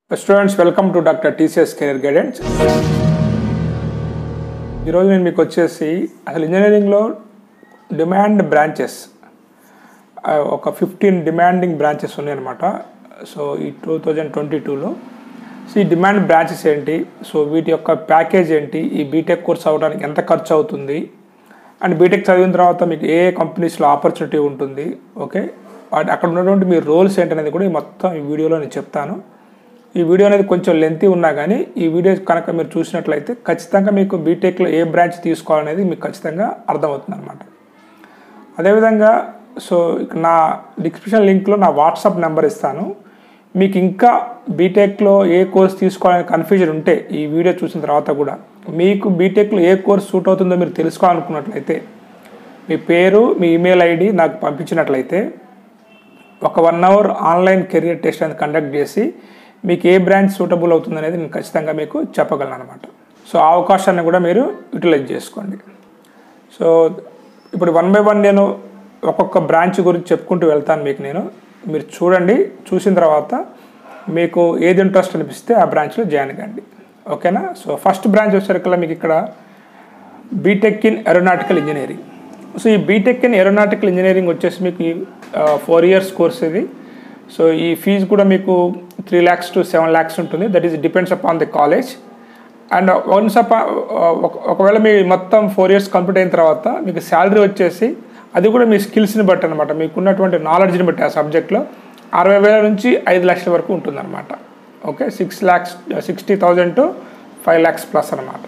students welcome to doctor TCS career guidance ఈరోజు నేను మీకు వచ్చేసి అసలు ఇంజనీరింగ్లో డిమాండ్ బ్రాంచెస్ ఒక ఫిఫ్టీన్ డిమాండింగ్ బ్రాంచెస్ ఉన్నాయన్నమాట సో ఈ టూ థౌజండ్ ట్వంటీ టూలో సో ఈ డిమాండ్ బ్రాంచెస్ ఏంటి సో వీటి యొక్క ప్యాకేజ్ ఏంటి ఈ బీటెక్ కోర్స్ అవ్వడానికి ఎంత ఖర్చు అవుతుంది అండ్ బీటెక్ చదివిన తర్వాత మీకు ఏ ఏ కంపెనీస్లో ఆపర్చునిటీ ఉంటుంది ఓకే వాటి అక్కడ ఉన్నటువంటి మీ రోల్స్ ఏంటనేది కూడా ఈ మొత్తం ఈ వీడియోలో నేను చెప్తాను ఈ వీడియో అనేది కొంచెం లెంతీ ఉన్నా కానీ ఈ వీడియో కనుక మీరు చూసినట్లయితే ఖచ్చితంగా మీకు బీటెక్లో ఏ బ్రాంచ్ తీసుకోవాలనేది మీకు ఖచ్చితంగా అర్థమవుతుంది అనమాట అదేవిధంగా సో ఇక నా డిస్క్రిప్షన్ లింక్లో నా వాట్సాప్ నెంబర్ ఇస్తాను మీకు ఇంకా బీటెక్లో ఏ కోర్స్ తీసుకోవాలని కన్ఫ్యూజన్ ఉంటే ఈ వీడియో చూసిన తర్వాత కూడా మీకు బీటెక్లో ఏ కోర్స్ సూట్ అవుతుందో మీరు తెలుసుకోవాలనుకున్నట్లయితే మీ పేరు మీ ఈమెయిల్ ఐడి నాకు పంపించినట్లయితే ఒక one hour online career test అనేది కండక్ట్ చేసి మీకు ఏ బ్రాంచ్ సూటబుల్ అవుతుంది అనేది నేను ఖచ్చితంగా మీకు చెప్పగలను అనమాట సో ఆ అవకాశాన్ని కూడా మీరు యూటిలైజ్ చేసుకోండి సో ఇప్పుడు వన్ బై వన్ నేను ఒక్కొక్క బ్రాంచ్ గురించి చెప్పుకుంటూ వెళ్తాను మీకు నేను మీరు చూడండి చూసిన తర్వాత మీకు ఏది ఇంట్రెస్ట్ అనిపిస్తే ఆ బ్రాంచ్లో జాయిన్ కండి ఓకేనా సో ఫస్ట్ బ్రాంచ్ వచ్చేసరికల్లా మీకు ఇక్కడ BTech in aeronautical engineering so ఈ బీటెక్ ఇన్ ఏరోనాటికల్ ఇంజనీరింగ్ వచ్చేసి మీకు ఫోర్ ఇయర్స్ కోర్స్ ఇది సో ఈ ఫీజు కూడా మీకు three lakhs to seven lakhs ఉంటుంది that is depends upon the college and once అపా ఒకవేళ మీ మొత్తం ఫోర్ ఇయర్స్ కంప్లీట్ అయిన తర్వాత మీకు శాలరీ వచ్చేసి అది కూడా మీ స్కిల్స్ని బట్టి అనమాట మీకు ఉన్నటువంటి నాలెడ్జ్ని బట్టి ఆ సబ్జెక్ట్లో అరవై వేల నుంచి ఐదు లక్షల వరకు ఉంటుందన్నమాట okay six lakhs sixty thousand to five lakhs plus అనమాట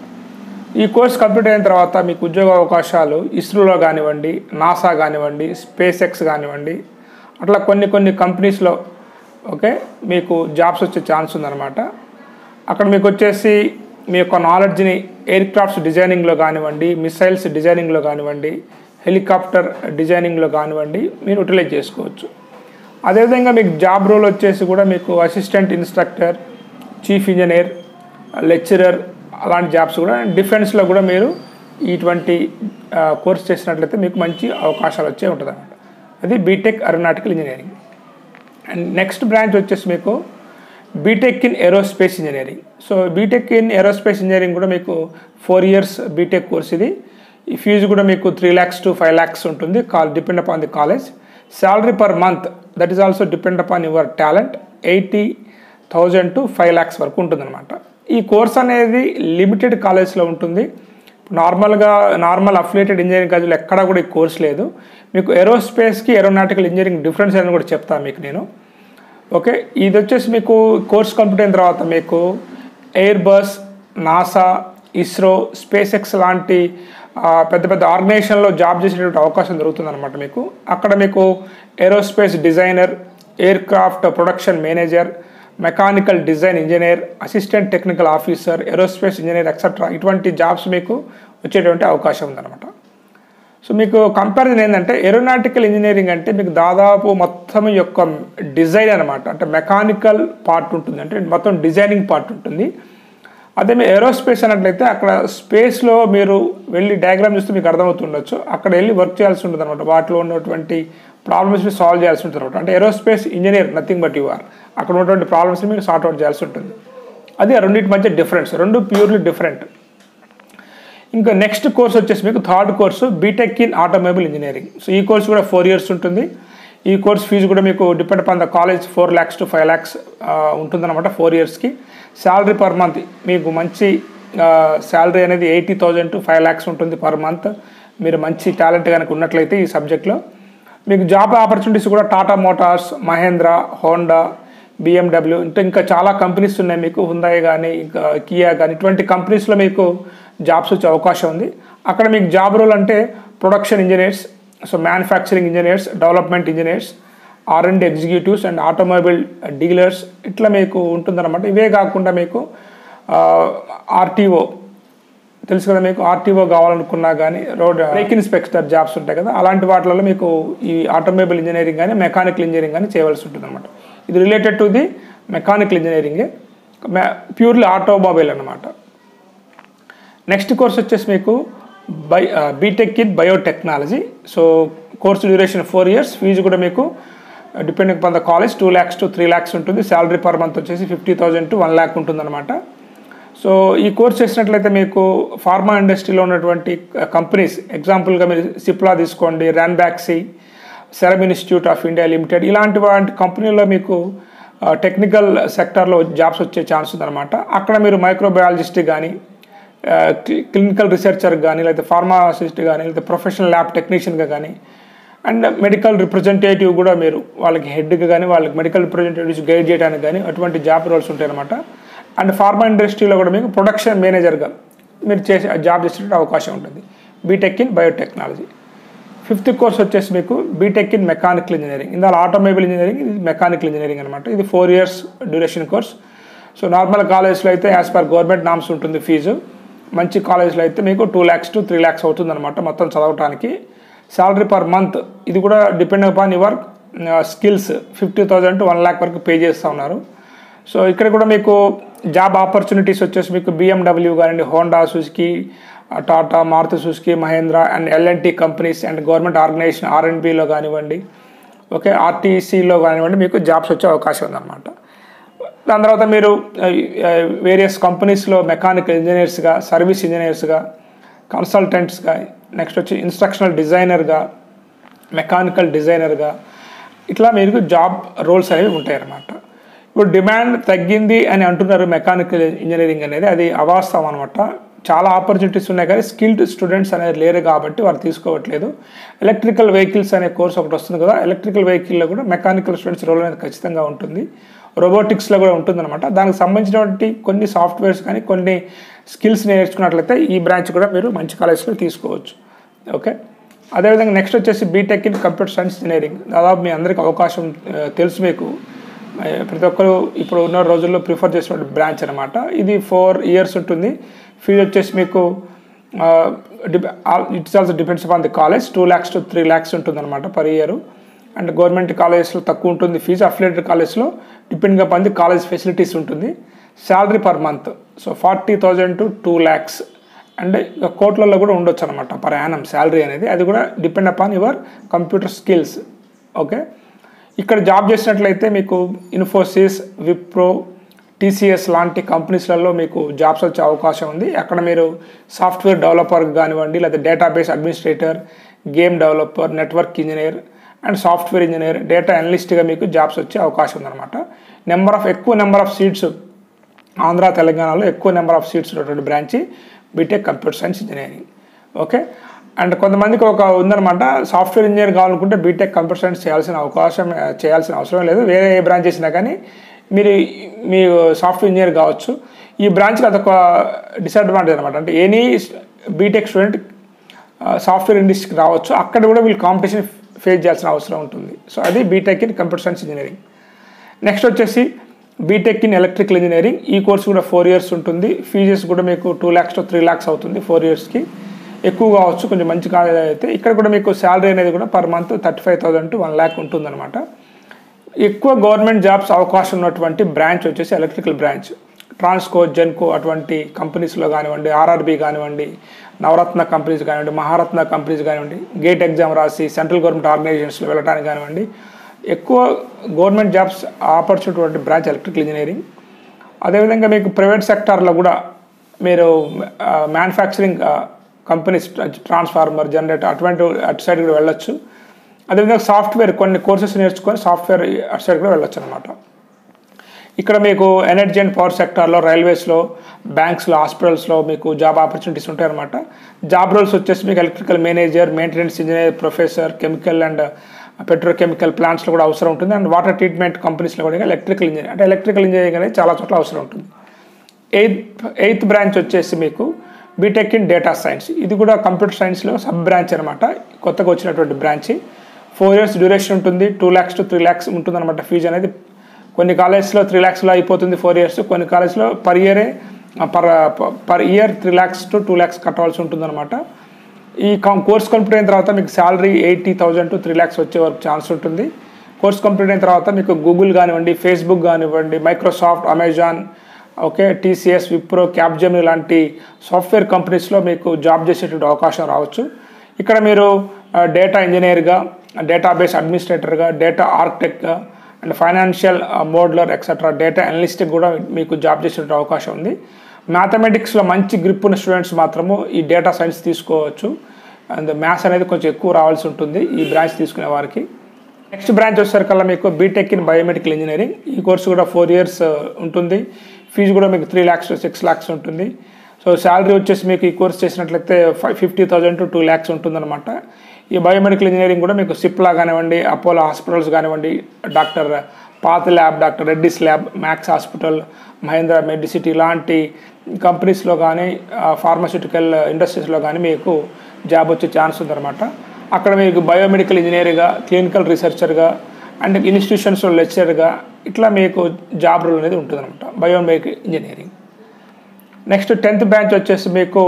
ఈ కోర్స్ కంప్లీట్ అయిన తర్వాత మీకు ఉద్యోగ అవకాశాలు ఇస్రోలో కానివ్వండి నాసా కానివ్వండి స్పేస్ ఎక్స్ కానివ్వండి అట్లా కొన్ని కొన్ని కంపెనీస్లో ఓకే మీకు జాబ్స్ వచ్చే ఛాన్స్ ఉందన్నమాట అక్కడ మీకు వచ్చేసి మీ యొక్క నాలెడ్జ్ని ఎయిర్ క్రాఫ్ట్స్ డిజైనింగ్లో కానివ్వండి మిసైల్స్ డిజైనింగ్లో కానివ్వండి హెలికాప్టర్ డిజైనింగ్లో కానివ్వండి మీరు యూటిలైజ్ చేసుకోవచ్చు అదేవిధంగా మీకు జాబ్ రోల్ వచ్చేసి కూడా మీకు assistant instructor chief engineer lecturer అలాంటి జాబ్స్ కూడా డిఫెన్స్లో కూడా మీరు ఇటువంటి కోర్స్ చేసినట్లయితే మీకు మంచి అవకాశాలు వచ్చే ఉంటుంది అనమాట అది BTech aeronautical engineering and next branch వచ్చేసి మీకు BTech in aerospace engineering so BTech in aerospace engineering కూడా మీకు ఫోర్ ఇయర్స్ బీటెక్ కోర్స్ ఇది ఈ ఫీజు కూడా మీకు three lakhs to five lakhs ఉంటుంది call depend upon the college salary per month that is also depend upon your talent eighty thousand to five lakhs వరకు ఉంటుందన్నమాట ఈ కోర్స్ అనేది లిమిటెడ్ కాలేజ్లో ఉంటుంది నార్మల్గా నార్మల్ అఫిలియేటెడ్ ఇంజనీరింగ్ కాలేజీలో ఎక్కడా కూడా ఈ కోర్స్ లేదు మీకు ఏరోస్పేస్కి ఏరోనాటికల్ ఇంజనీరింగ్ డిఫరెన్స్ అని కూడా చెప్తాను మీకు నేను ఓకే ఇది వచ్చేసి మీకు కోర్స్ కంప్లీట్ అయిన తర్వాత మీకు Airbus NASA ISRO SpaceX లాంటి పెద్ద పెద్ద ఆర్గనైజేషన్లో జాబ్ చేసేటువంటి అవకాశం దొరుకుతుందన్నమాట మీకు అక్కడ మీకు aerospace designer aircraft production manager mechanical design engineer assistant technical officer aerospace engineer etcetera ఇటువంటి జాబ్స్ మీకు వచ్చేటువంటి అవకాశం ఉందన్నమాట సో మీకు కంపారిజన్ ఏంటంటే ఏరోనాటికల్ ఇంజనీరింగ్ అంటే మీకు దాదాపు మొత్తం యొక్క డిజైన్ అనమాట అంటే మెకానికల్ పార్ట్ ఉంటుంది అంటే మొత్తం డిజైనింగ్ పార్ట్ ఉంటుంది అదే మీ ఏరోస్పేస్ అన్నట్లయితే అక్కడ స్పేస్లో మీరు వెళ్ళి డయాగ్రామ్ చూస్తే మీకు అర్థమవుతుండొచ్చు అక్కడ వెళ్ళి వర్క్ చేయాల్సి ఉంటుంది అనమాట వాటిలో ఉన్నటువంటి ప్రాబ్లమ్స్ని సాల్వ్ చేయాల్సి ఉంటుంది అనమాట అంటే aerospace engineer nothing but you are అక్కడ ఉన్నటువంటి ప్రాబ్లమ్స్ని మీరు సార్ట్అవుట్ చేయాల్సి ఉంటుంది అది రెండింటి మధ్య డిఫరెన్స్ రెండు ప్యూర్లీ డిఫరెంట్ ఇంకా నెక్స్ట్ కోర్స్ వచ్చేసి మీకు third course BTech in automobile engineering so ఈ కోర్స్ కూడా ఫోర్ ఇయర్స్ ఉంటుంది ఈ కోర్స్ ఫీజు కూడా మీకు depend upon the college four lakhs to five lakhs ఉంటుందన్నమాట ఫోర్ ఇయర్స్కి శాలరీ పర్ మంత్ మీకు మంచి శాలరీ అనేది eighty thousand to five lakhs ఉంటుంది పర్ మంత్ మీరు మంచి టాలెంట్ కనుక ఉన్నట్లయితే ఈ సబ్జెక్ట్లో మీకు జాబ్ ఆపర్చునిటీస్ కూడా Tata Motors Mahindra Honda BMW ఇంకా ఇంకా చాలా కంపెనీస్ ఉన్నాయి మీకు హుందాయ్ కానీ ఇంకా కియా కానీ ఇటువంటి కంపెనీస్లో మీకు జాబ్స్ వచ్చే అవకాశం ఉంది అక్కడ మీకు జాబ్ రోల్ అంటే production engineers so manufacturing engineers development engineers R and executives and automobile dealers ఇట్లా మీకు ఉంటుందన్నమాట ఇవే కాకుండా మీకు ఆర్టీఓ తెలుసు కదా మీకు ఆర్టీఓ కావాలనుకున్నా కానీ రోడ్ బ్రేక్ ఇన్స్పెక్టర్ జాబ్స్ ఉంటాయి కదా అలాంటి వాటిలలో మీకు ఈ ఆటోమొబైల్ ఇంజనీరింగ్ కానీ మెకానికల్ ఇంజనీరింగ్ కానీ చేయవలసి ఉంటుంది అనమాట ఇది రిలేటెడ్ టు ది మెకానికల్ ఇంజనీరింగే ప్యూర్లీ ఆటోమొబైల్ అనమాట నెక్స్ట్ కోర్స్ వచ్చేసి మీకు by BTech in biotechnology so course duration four years fee కూడా మీకు depending upon the college two lakhs to three lakhs ఉంటుంది శాలరీ పర్ మంత్ వచ్చేసి fifty thousand to one lakh ఉంటుందన్నమాట so ఈ కోర్స్ చేసినట్లయితే మీకు ఫార్మా ఇండస్ట్రీలో ఉన్నటువంటి కంపెనీస్ ఎగ్జాంపుల్గా మీరు సిప్లా తీసుకోండి Ranbaxy serum institute of India limited ఇలాంటి వాటి కంపెనీల్లో మీకు టెక్నికల్ సెక్టార్లో జాబ్స్ వచ్చే ఛాన్స్ ఉందన్నమాట అక్కడ మీరు మైక్రోబయాలజిస్ట్ కానీ క్లినికల్ రీసెర్చర్ కానీ లేకపోతే ఫార్మాసిస్ట్ కానీ లేకపోతే ప్రొఫెషనల్ ల్యాబ్ టెక్నీషియన్గా కానీ అండ్ మెడికల్ రిప్రజెంటేటివ్ కూడా మీరు వాళ్ళకి హెడ్గా కానీ వాళ్ళకి మెడికల్ రిప్రజెంటేటివ్స్ గైడ్ చేయడానికి కానీ అటువంటి జాబ్ రోల్స్ ఉంటాయన్నమాట అండ్ ఫార్మా ఇండస్ట్రీలో కూడా మీకు ప్రొడక్షన్ మేనేజర్గా మీరు చేసే జాబ్ చేసే అవకాశం ఉంటుంది BTech in biotechnology fifth course వచ్చేసి మీకు బీటెక్ ఇన్ మెకానికల్ ఇంజనీరింగ్ ఇందులో ఆటోమొబైల్ ఇంజనీరింగ్ ఇది మెకానికల్ ఇంజనీరింగ్ అనమాట ఇది four years duration course so normal కాలేజ్లో అయితే యాజ్ పర్ గవర్నమెంట్ నామ్స్ ఉంటుంది ఫీజు మంచి కాలేజ్లో అయితే మీకు two lakhs to three lakhs అవుతుంది అనమాట మొత్తం చదవటానికి శాలరీ పర్ మంత్ ఇది కూడా depend upon your skills fifty thousand to one lakh వరకు పే చేస్తూ ఉన్నారు సో ఇక్కడ కూడా మీకు జాబ్ ఆపర్చునిటీస్ వచ్చేసి మీకు బిఎండబ్ల్యూ కానివ్వండి Honda Suzuki Tata Maruti Suzuki Mahindra and LNT companies and government organisation ఆర్ఎండ్బిలో కానివ్వండి ఓకే ఆర్టీసీలో కానివ్వండి మీకు జాబ్స్ వచ్చే అవకాశం ఉందన్నమాట దాని తర్వాత మీరు వేరియస్ కంపెనీస్లో మెకానికల్ ఇంజనీర్స్గా సర్వీస్ ఇంజనీర్స్గా కన్సల్టెంట్స్గా నెక్స్ట్ వచ్చి ఇన్స్ట్రక్షనల్ డిజైనర్గా మెకానికల్ డిజైనర్గా ఇట్లా మీకు జాబ్ రోల్స్ అనేవి ఉంటాయన్నమాట ఇప్పుడు డిమాండ్ తగ్గింది అని అంటున్నారు మెకానికల్ ఇంజనీరింగ్ అనేది అది అవాస్తవం అనమాట చాలా ఆపర్చునిటీస్ ఉన్నాయి కానీ స్కిల్డ్ స్టూడెంట్స్ అనేది లేరు కాబట్టి వారు తీసుకోవట్లేదు ఎలక్ట్రికల్ వెహికల్స్ అనే కోర్స్ ఒకటి వస్తుంది కదా ఎలక్ట్రికల్ వెహికల్లో కూడా మెకానికల్ స్టూడెంట్స్ రోల్ అనేది ఖచ్చితంగా ఉంటుంది రోబోటిక్స్లో కూడా ఉంటుందన్నమాట దానికి సంబంధించినటువంటి కొన్ని సాఫ్ట్వేర్స్ కానీ కొన్ని స్కిల్స్ నేర్చుకున్నట్లయితే ఈ బ్రాంచ్ కూడా మీరు మంచి కాలేజ్లో తీసుకోవచ్చు ఓకే అదేవిధంగా నెక్స్ట్ వచ్చేసి BTech in computer science engineering దాదాపు మీ అందరికీ అవకాశం తెలుసు మీకు ప్రతి ఒక్కరు ఇప్పుడు ఉన్న రోజుల్లో ప్రిఫర్ చేసిన బ్రాంచ్ అనమాట ఇది ఫోర్ ఇయర్స్ ఉంటుంది ఫీజు వచ్చేసి మీకు it's also depends upon the college two lakhs to three lakhs ఉంటుంది అనమాట పర్ ఇయర్ అండ్ గవర్నమెంట్ కాలేజెస్లో తక్కువ ఉంటుంది ఫీజు అఫిలేటెడ్ కాలేజ్లో depending upon the college facilities ఉంటుంది salary per month so forty thousand to two lakhs and కోట్లలో కూడా ఉండొచ్చు అనమాట పర్ యానం శాలరీ అనేది అది కూడా depend upon your computer skills okay ఇక్కడ జాబ్ చేసినట్లయితే మీకు ఇన్ఫోసిస్ విప్రో టీసీఎస్ లాంటి కంపెనీస్లలో మీకు జాబ్స్ వచ్చే అవకాశం ఉంది అక్కడ మీరు సాఫ్ట్వేర్ డెవలపర్ కానివ్వండి లేదా database administrator game developer network engineer and software engineer data అనలిస్ట్గా మీకు జాబ్స్ వచ్చే అవకాశం ఉందన్నమాట నెంబర్ ఆఫ్ ఎక్కువ నెంబర్ ఆఫ్ సీట్స్ ఆంధ్ర తెలంగాణలో ఎక్కువ నెంబర్ ఆఫ్ సీట్స్ ఉన్నటువంటి branch BTech computer science engineering okay and కొంతమందికి ఒక ఉందన్నమాట సాఫ్ట్వేర్ ఇంజనీర్ కావాలనుకుంటే బీటెక్ కంప్యూటర్ సైన్స్ చేయాల్సిన అవకాశం చేయాల్సిన అవసరం లేదు వేరే ఏ బ్రాంచ్ చేసినా కానీ మీరు మీ సాఫ్ట్వేర్ ఇంజనీర్ కావచ్చు ఈ బ్రాంచ్కి అదొక డిసడ్వాంటేజ్ అనమాట అంటే ఎనీ బీటెక్ స్టూడెంట్ సాఫ్ట్వేర్ ఇండస్ట్రీకి రావచ్చు అక్కడ కూడా వీళ్ళు కాంపిటీషన్ ఫేస్ చేయాల్సిన అవసరం ఉంటుంది సో అది BTech in computer science engineering next వచ్చేసి బీటెక్ ఇన్ ఎలక్ట్రికల్ ఇంజనీరింగ్ ఈ కోర్స్ కూడా ఫోర్ ఇయర్స్ ఉంటుంది ఫీజెస్ కూడా మీకు two lakhs to three lakhs అవుతుంది ఫోర్ ఇయర్స్కి ఎక్కువ కావచ్చు కొంచెం మంచి కాలేజ్ అయితే ఇక్కడ కూడా మీకు శాలరీ అనేది కూడా per month thirty five thousand to one lakh ఉంటుందన్నమాట ఎక్కువ గవర్నమెంట్ జాబ్స్ అవకాశం ఉన్నటువంటి బ్రాంచ్ వచ్చేసి ఎలక్ట్రికల్ బ్రాంచ్ ట్రాన్స్కో జెన్కో అటువంటి కంపెనీస్లో కానివ్వండి ఆర్ఆర్బీ కానివ్వండి నవరత్న కంపెనీస్ కానివ్వండి మహారత్న కంపెనీస్ కానివ్వండి గేట్ ఎగ్జామ్ రాసి సెంట్రల్ గవర్నమెంట్ ఆర్గనైజేషన్స్లో వెళ్ళడానికి కానివ్వండి ఎక్కువ government jobs opportunity branch electrical engineering అదేవిధంగా మీకు ప్రైవేట్ సెక్టార్లో కూడా మీరు మ్యానుఫ్యాక్చరింగ్ కంపెనీస్ ట్రాన్స్ఫార్మర్ జనరేటర్ అటువంటి అటు సైడ్ కూడా వెళ్ళొచ్చు అదేవిధంగా సాఫ్ట్వేర్ కొన్ని కోర్సెస్ నేర్చుకొని సాఫ్ట్వేర్ అటు సైడ్ కూడా వెళ్ళొచ్చు అనమాట ఇక్కడ మీకు ఎనర్జీ అండ్ పవర్ సెక్టార్లో రైల్వేస్లో బ్యాంక్స్లో హాస్పిటల్స్లో మీకు జాబ్ ఆపర్చునిటీస్ ఉంటాయన్నమాట జాబ్ రోల్స్ వచ్చేసి మీకు electrical manager maintenance engineer professor chemical and petrochemical ప్లాంట్స్లో కూడా అవసరం ఉంటుంది అండ్ వాటర్ ట్రీట్మెంట్ కంపెనీస్లో కూడా ఎలక్ట్రికల్ ఇంజనీర్ అంటే ఎలక్ట్రికల్ ఇంజనీరింగ్ అనేది చాలా చోట్ల అవసరం ఉంటుంది ఎయిత్ ఎయిత్ బ్రాంచ్ వచ్చేసి మీకు బీటెక్ ఇన్ డేటా సైన్స్ ఇది కూడా కంప్యూటర్ సైన్స్లో సబ్ బ్రాంచ్ అనమాట కొత్తగా వచ్చినటువంటి బ్రాంచ్ ఫోర్ ఇయర్స్ డ్యూరేషన్ ఉంటుంది two lakhs to three lakhs ఉంటుంది అనమాట ఫీజు అనేది కొన్ని కాలేజ్లో త్రీ ల్యాక్స్లో అయిపోతుంది ఫోర్ ఇయర్స్ కొన్ని కాలేజ్లో పర్ ఇయరే per per year three lakhs to two lakhs కట్టవలసి ఉంటుందన్నమాట ఈ కోర్స్ కంప్లీట్ అయిన తర్వాత మీకు salary eighty thousand to three lakhs వచ్చే వరకు ఛాన్స్ ఉంటుంది కోర్స్ కంప్లీట్ అయిన తర్వాత మీకు గూగుల్ కానివ్వండి ఫేస్బుక్ కానివ్వండి Microsoft Amazon okay TCS Wipro Capgemini లాంటి సాఫ్ట్వేర్ కంపెనీస్లో మీకు జాబ్ చేసేటువంటి అవకాశం రావచ్చు ఇక్కడ మీరు డేటా ఇంజనీర్గా డేటాబేస్ అడ్మినిస్ట్రేటర్గా డేటా ఆర్కిటెక్ట్గా and financial modeller etcetera data analyst కూడా మీకు జాబ్ చేసే అవకాశం ఉంది మ్యాథమెటిక్స్లో మంచి గ్రిప్ ఉన్న స్టూడెంట్స్ మాత్రము ఈ డేటా సైన్స్ తీసుకోవచ్చు అండ్ మ్యాథ్స్ అనేది కొంచెం ఎక్కువ రావాల్సి ఉంటుంది ఈ బ్రాంచ్ తీసుకునే వారికి నెక్స్ట్ బ్రాంచ్ వచ్చేసరికల్లా మీకు బీటెక్ ఇన్ బయోమెడికల్ ఇంజనీరింగ్ ఈ కోర్సు కూడా ఫోర్ ఇయర్స్ ఉంటుంది ఫీజు కూడా మీకు త్రీ ల్యాక్స్ సిక్స్ ల్యాక్స్ ఉంటుంది సో శాలరీ వచ్చేసి మీకు ఈ కోర్స్ చేసినట్లయితే five fifty thousand to two lakhs ఉంటుందన్నమాట ఈ బయోమెడికల్ ఇంజనీరింగ్ కూడా మీకు సిప్లా కానివ్వండి అపోలో హాస్పిటల్స్ కానివ్వండి doctor path lab doctor Reddy's lab Max hospital Mahindra medicity ఇలాంటి కంపెనీస్లో కానీ ఫార్మాస్యూటికల్ ఇండస్ట్రీస్లో కానీ మీకు జాబ్ వచ్చే ఛాన్స్ ఉందన్నమాట అక్కడ మీకు బయోమెడికల్ ఇంజనీర్గా క్లినికల్ రీసెర్చర్గా అండ్ ఇన్స్టిట్యూషన్స్లో లెక్చరర్గా ఇట్లా మీకు జాబ్ రోల్ అనేది ఉంటుందన్నమాట biomedical engineering next tenth branch వచ్చేసి మీకు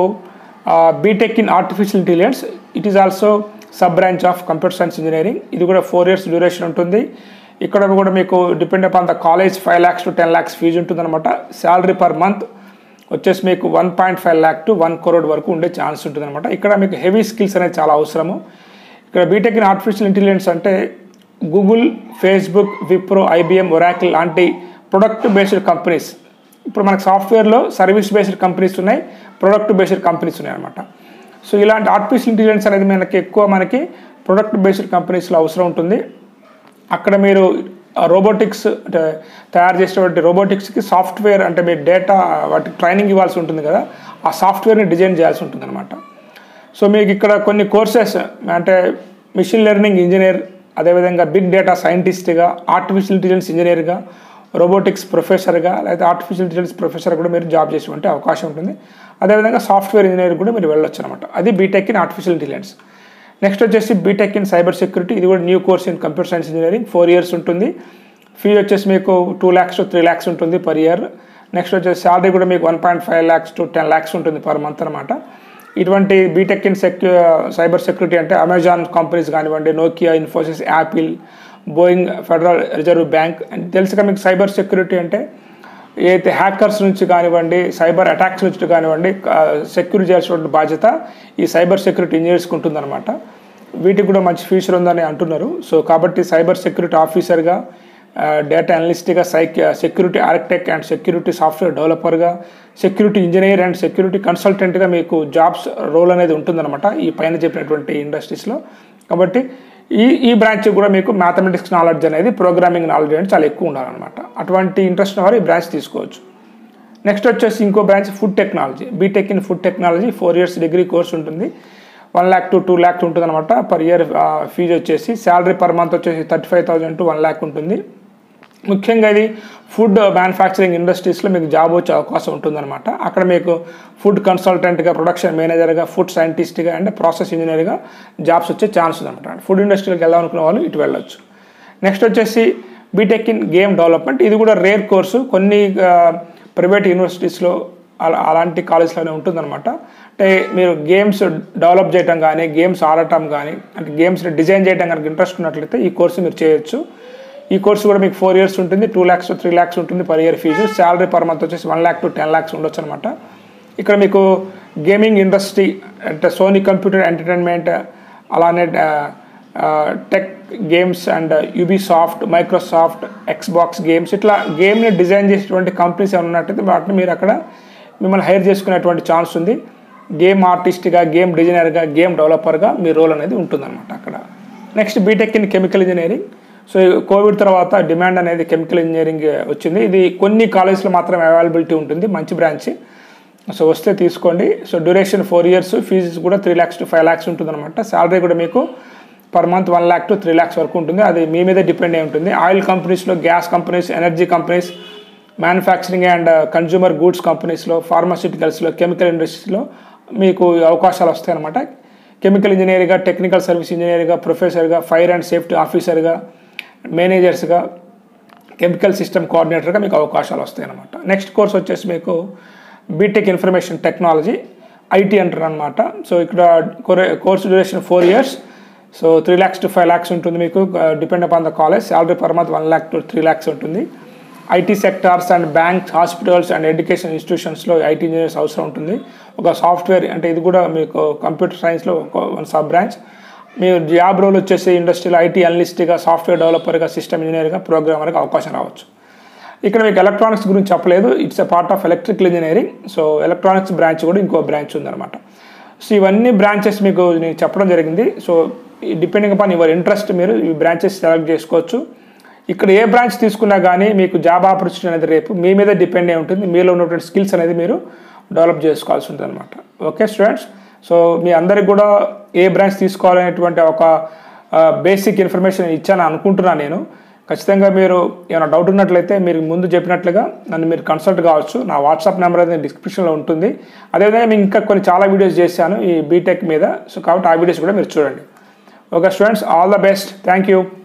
BTech in artificial intelligence it is also sub branch of computer science engineering ఇది కూడా ఫోర్ ఇయర్స్ డ్యూరేషన్ ఉంటుంది ఇక్కడ కూడా మీకు depend upon the college five lakhs to ten lakhs fees ఉంటుందన్నమాట శాలరీ పర్ మంత్ వచ్చేసి మీకు one point five lakh to one crore వరకు ఉండే ఛాన్స్ ఉంటుందన్నమాట ఇక్కడ మీకు హెవీ స్కిల్స్ అనేది చాలా అవసరము ఇక్కడ బీటెక్ ఇన్ ఆర్టిఫిషియల్ ఇంటెలిజెన్స్ అంటే Google Facebook Wipro IBM Oracle లాంటి ప్రొడక్ట్ బేస్డ్ కంపెనీస్ ఇప్పుడు మనకు సాఫ్ట్వేర్లో సర్వీస్ బేస్డ్ కంపెనీస్ ఉన్నాయి ప్రొడక్ట్ బేస్డ్ కంపెనీస్ ఉన్నాయి అనమాట సో ఇలాంటి ఆర్టిఫిషియల్ ఇంటెలిజెన్స్ అనేది మనకి ఎక్కువ మనకి ప్రొడక్ట్ బేస్డ్ కంపెనీస్లో అవసరం ఉంటుంది అక్కడ మీరు రోబోటిక్స్ అంటే తయారు చేసేటువంటి రోబోటిక్స్కి సాఫ్ట్వేర్ అంటే మీరు డేటా వాటికి ట్రైనింగ్ ఇవ్వాల్సి ఉంటుంది కదా ఆ సాఫ్ట్వేర్ని డిజైన్ చేయాల్సి ఉంటుంది అనమాట సో మీకు ఇక్కడ కొన్ని కోర్సెస్ అంటే మిషన్ లెర్నింగ్ ఇంజనీర్ అదేవిధంగా బిగ్ డేటా సైంటిస్ట్గా ఆర్టిఫిషియల్ ఇంటెలిజెన్స్ ఇంజనీర్గా రోబోటిక్స్ ప్రొఫెసర్గా లేదా ఆర్టిఫిషియల్ ఇంటెలిజెన్స్ ప్రొఫెసర్ కూడా మీరు జాబ్ చేసేటువంటి అవకాశం ఉంటుంది అదేవిధంగా సాఫ్ట్వేర్ ఇంజనీర్ కూడా మీరు వెళ్ళొచ్చు అనమాట అది BTech in artificial intelligence next వచ్చేసి బీటెక్ ఇన్ సైబర్ సెక్యూరిటీ ఇది కూడా new course in computer science engineering four years ఉంటుంది ఫీ వచ్చేసి మీకు two lakhs to three lakhs ఉంటుంది పర్ ఇయర్ నెక్స్ట్ వచ్చేసి శాలరీ కూడా మీకు one point five lakhs to ten lakhs ఉంటుంది పర్ మంత్ అనమాట ఇటువంటి BTech in secu cyber security అంటే అమెజాన్ కంపెనీస్ కానివ్వండి Nokia Infosys Apple Boeing Federal Reserve Bank and తెలుసుగా మీకు సైబర్ సెక్యూరిటీ అంటే ఏదైతే హ్యాకర్స్ నుంచి కానివ్వండి సైబర్ అటాక్స్ నుంచి కానివ్వండి సెక్యూర్ చేయాల్సిన బాధ్యత ఈ సైబర్ సెక్యూరిటీ ఇంజనీర్స్కి ఉంటుందన్నమాట వీటికి కూడా మంచి ఫ్యూచర్ ఉందని అంటున్నారు సో కాబట్టి సైబర్ సెక్యూరిటీ ఆఫీసర్గా డేటా అనలిస్ట్గా సైక్ security architect and security software డెవలపర్గా సెక్యూరిటీ ఇంజనీర్ అండ్ సెక్యూరిటీ కన్సల్టెంట్గా మీకు జాబ్స్ రోల్ అనేది ఉంటుందన్నమాట ఈ పైన చెప్పినటువంటి ఇండస్ట్రీస్లో కాబట్టి ఈ ఈ బ్రాంచ్ కూడా మీకు మ్యాథమెటిక్స్ నాలెడ్జ్ అనేది ప్రోగ్రామింగ్ నాలెడ్జ్ అనేది చాలా ఎక్కువ ఉండాలన్నమాట అటువంటి ఇంట్రెస్ట్ వారు ఈ బ్రాంచ్ తీసుకోవచ్చు నెక్స్ట్ వచ్చేసి ఇంకో branch food technology BTech in food technology four years degree course ఉంటుంది one lakh to two lakhs ఉంటుంది అనమాట పర్ ఇయర్ ఫీజు వచ్చేసి శాలరీ పర్ మంత్ వచ్చేసి thirty five thousand to one lakh ఉంటుంది ముఖ్యంగా ఇది ఫుడ్ మ్యానుఫ్యాక్చరింగ్ ఇండస్ట్రీస్లో మీకు జాబ్ వచ్చే అవకాశం ఉంటుందన్నమాట అక్కడ మీకు ఫుడ్ కన్సల్టెంట్గా ప్రొడక్షన్ మేనేజర్గా ఫుడ్ సైంటిస్ట్గా అండ్ ప్రాసెస్ ఇంజనీర్గా జాబ్స్ వచ్చే ఛాన్స్ ఉందన్నమాట ఫుడ్ ఇండస్ట్రీకి వెళ్దామనుకున్న వాళ్ళు ఇటు వెళ్ళొచ్చు నెక్స్ట్ వచ్చేసి బీటెక్ ఇన్ గేమ్ డెవలప్మెంట్ ఇది కూడా రేర్ కోర్సు కొన్ని ప్రైవేట్ యూనివర్సిటీస్లో అలా అలాంటి కాలేజ్లోనే ఉంటుందన్నమాట అంటే మీరు గేమ్స్ డెవలప్ చేయడం కానీ గేమ్స్ ఆడటం కానీ అంటే గేమ్స్ని డిజైన్ చేయడం కనుక ఇంట్రెస్ట్ ఉన్నట్లయితే ఈ కోర్సు మీరు చేయొచ్చు ఈ కోర్సు కూడా మీకు ఫోర్ ఇయర్స్ ఉంటుంది టూ ల్యాక్స్ త్రీ ల్యాక్స్ ఉంటుంది per year fees salary per month వచ్చేసి one lakh to ten lakhs ఉండొచ్చు అనమాట ఇక్కడ మీకు గేమింగ్ ఇండస్ట్రీ అంటే సోనీ కంప్యూటర్ ఎంటర్టైన్మెంట్ అలానే tech games and Ubisoft Microsoft Xbox games ఇట్లా గేమ్ని డిజైన్ చేసేటువంటి కంపెనీస్ ఏమైనా ఉన్నట్టయితే వాటిని మీరు అక్కడ మిమ్మల్ని హైర్ చేసుకునేటువంటి ఛాన్స్ ఉంది గేమ్ ఆర్టిస్ట్గా గేమ్ డిజైనర్గా గేమ్ డెవలపర్గా మీ రోల్ అనేది ఉంటుందన్నమాట అక్కడ next BTech in chemical engineering so Covid తర్వాత డిమాండ్ అనేది కెమికల్ ఇంజనీరింగ్ వచ్చింది ఇది కొన్ని కాలేజ్లో మాత్రం అవైలబిలిటీ ఉంటుంది మంచి బ్రాంచ్ సో వస్తే తీసుకోండి so duration four years fee కూడా three lakhs to five lakhs ఉంటుందన్నమాట శాలరీ కూడా మీకు per month one lakh to three lakhs వరకు ఉంటుంది అది మీ మీద డిపెండ్ అయి ఉంటుంది ఆయిల్ కంపెనీస్లో gas companies energy companies manufacturing and consumer goods కంపెనీస్లో ఫార్మాస్యూటికల్స్లో కెమికల్ ఇండస్ట్రీస్లో మీకు అవకాశాలు వస్తాయి అనమాట కెమికల్ ఇంజనీర్గా టెక్నికల్ సర్వీస్ ఇంజనీర్గా ప్రొఫెసర్గా ఫైర్ అండ్ సేఫ్టీ ఆఫీసర్గా మేనేజర్స్గా కెమికల్ సిస్టమ్ కోఆర్డినేటర్గా మీకు అవకాశాలు వస్తాయి అనమాట నెక్స్ట్ కోర్స్ వచ్చేసి మీకు బీటెక్ ఇన్ఫర్మేషన్ టెక్నాలజీ ఐటీ అంటారు అనమాట సో ఇక్కడ course duration four years so three lakhs to five lakhs ఉంటుంది మీకు depend upon the college salary per month one lakh to three lakhs ఉంటుంది IT sectors and banks hospitals and education ఇన్స్టిట్యూషన్స్లో IT engineers అవసరం ఉంటుంది ఒక సాఫ్ట్వేర్ అంటే ఇది కూడా మీకు కంప్యూటర్ సైన్స్లో ఒక వన్ సబ్ బ్రాంచ్ మీరు జాబ్ రోల్ వచ్చేసి ఇండస్ట్రీలో ఐటీ అనలిస్ట్గా సాఫ్ట్వేర్ డెవలపర్గా సిస్టమ్ ఇంజనీర్గా ప్రోగ్రామర్గా అవకాశం రావచ్చు ఇక్కడ మీకు ఎలక్ట్రానిక్స్ గురించి చెప్పలేదు it's a part of electrical engineering so electronics branch కూడా ఇంకో బ్రాంచ్ ఉందన్నమాట సో ఇవన్నీ బ్రాంచెస్ మీకు నేను చెప్పడం జరిగింది so depending upon your interest మీరు ఈ బ్రాంచెస్ సెలెక్ట్ చేసుకోవచ్చు ఇక్కడ ఏ బ్రాంచ్ తీసుకున్నా కానీ మీకు జాబ్ ఆపర్చునిటీ అనేది రేపు మీ మీద డిపెండ్ అయి ఉంటుంది మీలో ఉన్నటువంటి స్కిల్స్ అనేది మీరు డెవలప్ చేసుకోవాల్సి ఉంటుంది అనమాట ఓకే స్టూడెంట్స్ సో మీ అందరికి కూడా ఏ బ్రాంచ్ తీసుకోవాలనేటువంటి ఒక బేసిక్ ఇన్ఫర్మేషన్ ఇచ్చాను అనుకుంటున్నాను నేను ఖచ్చితంగా మీరు ఏమైనా డౌట్ ఉన్నట్లయితే మీరు ముందు చెప్పినట్లుగా నన్ను మీరు కన్సల్ట్ కావచ్చు నా వాట్సాప్ నెంబర్ అనేది డిస్క్రిప్షన్లో ఉంటుంది అదేవిధంగా నేను ఇంకా కొన్ని చాలా వీడియోస్ చేశాను ఈ బీటెక్ మీద సో కాబట్టి ఆ వీడియోస్ కూడా మీరు చూడండి okay students all the best thank you